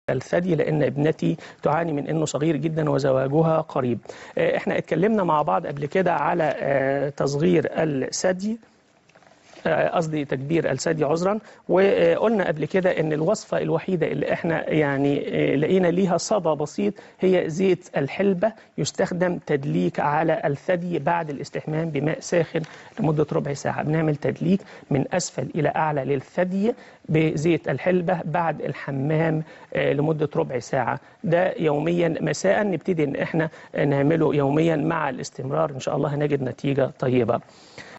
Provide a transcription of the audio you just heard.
الثدي لان ابنتي تعاني من انه صغير جدا وزواجها قريب آه، احنا اتكلمنا مع بعض قبل كده على آه، تصغير الثدي آه، قصدي تكبير الثدي عذرا وقلنا قبل كده ان الوصفه الوحيده اللي احنا يعني آه، لقينا ليها صدى بسيط هي زيت الحلبه يستخدم تدليك على الثدي بعد الاستحمام بماء ساخن لمده ربع ساعه بنعمل تدليك من اسفل الى اعلى للثدي بزيت الحلبه بعد الحمام آه، لمده ربع ساعه ده يوميا مساء نبتدي ان احنا نعمله يوميا مع الاستمرار ان شاء الله هنجد نتيجه طيبه